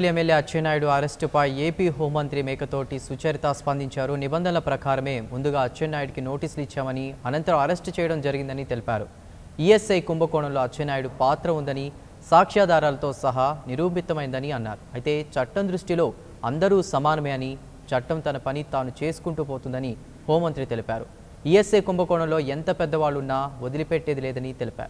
Tadepalli MLA Atchannaidu అరెస్టుపై AP హోంమంత్రి మేకతోటి సుచరిత స్పందించారు నిబంధనల ప్రకారమే ముందుగా అచ్చెన్నాయుడికి నోటీసులు ఇచ్చామని అనంతరం అరెస్టు చేయడం జరిగిందని తెలిపారు ఈఎస్ఐ కుంభకోణంలో అచ్చెన్నాయుడు పాత్ర ఉందని సాక్ష్యాధారాలతో సహా నిరూపితమైందని అన్నారు అయితే చట్టం దృష్టిలో అందరూ సమానమే అని చట్టం తన పని తాను చేసుకుంటూ పోతుందని హోంమంత్రి తెలిపారు ఈఎస్ఐ కుంభకోణంలో ఎంత పెద్దవాళ్ళున్నా వదిలిపెట్టేది లేదని తెలిపారు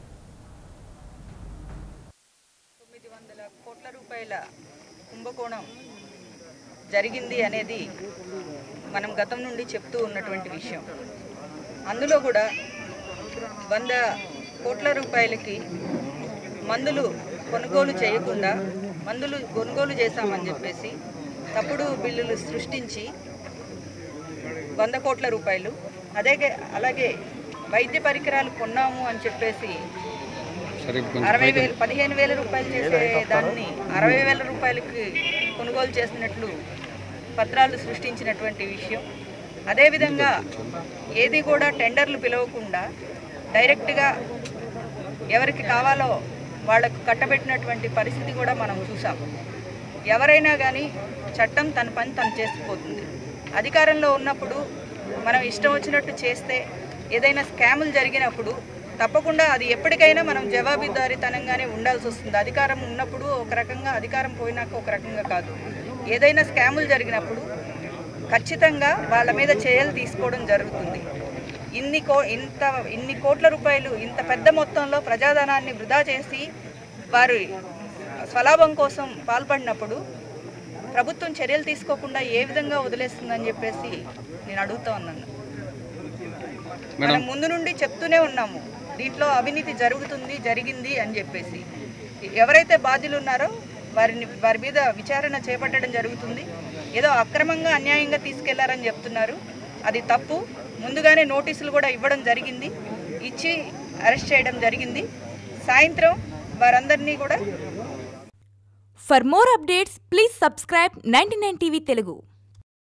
తొమ్మిది వందల కోట్ల రూపాయల కుంభకోణం జరిగింది అనేది మనం గతం నుండి చెప్తూ ఉన్నటువంటి విషయం అందులో కూడా వంద కోట్ల రూపాయలకి మందులు కొనుగోలు చేయకుండా మందులు కొనుగోలు చేశామని చెప్పేసి తప్పుడు బిల్లులు సృష్టించి వంద కోట్ల రూపాయలు అదే అలాగే వైద్య పరికరాలు కొన్నాము అని చెప్పేసి అరవై వేలు పదిహేను వేల రూపాయలు చేసే దాన్ని అరవై వేల రూపాయలకి కొనుగోలు చేసినట్లు పత్రాలు సృష్టించినటువంటి విషయం అదేవిధంగా ఏది కూడా టెండర్లు పిలవకుండా డైరెక్ట్గా ఎవరికి కావాలో వాళ్లకు కట్టబెట్టినటువంటి పరిస్థితి కూడా మనం చూసాం ఎవరైనా కానీ చట్టం తన పని తను చేసుకుపోతుంది అధికారంలో ఉన్నప్పుడు మనం ఇష్టం వచ్చినట్టు చేస్తే ఏదైనా స్కాములు జరిగినప్పుడు తప్పకుండా అది ఎప్పటికైనా మనం జవాబుదారీతనంగానే ఉండాల్సి వస్తుంది అధికారం ఉన్నప్పుడు ఒక రకంగా అధికారం పోయినాక ఒక రకంగా కాదు ఏదైనా స్కాములు జరిగినప్పుడు ఖచ్చితంగా వాళ్ళ మీద చర్యలు తీసుకోవడం జరుగుతుంది ఇన్ని కో ఇంత ఇన్ని కోట్ల రూపాయలు ఇంత పెద్ద మొత్తంలో ప్రజాధనాన్ని వృధా చేసి వారి స్వలాభం కోసం పాల్పడినప్పుడు ప్రభుత్వం చర్యలు తీసుకోకుండా ఏ విధంగా వదిలేస్తుందని చెప్పేసి నేను అడుగుతా ఉన్నాను మనం ముందు నుండి చెప్తూనే ఉన్నాము దీంట్లో అవినీతి జరుగుతుంది జరిగింది అని చెప్పేసి ఎవరైతే బాధ్యులు ఉన్నారో వారిని వారి మీద విచారణ చేపట్టడం జరుగుతుంది ఏదో అక్రమంగా అన్యాయంగా తీసుకెళ్లారని చెప్తున్నారు అది తప్పు ముందుగానే నోటీసులు కూడా ఇవ్వడం జరిగింది ఇచ్చి అరెస్ట్ చేయడం జరిగింది సాయంత్రం వారందరినీ కూడా For more updates, please subscribe 99 TV Telugu.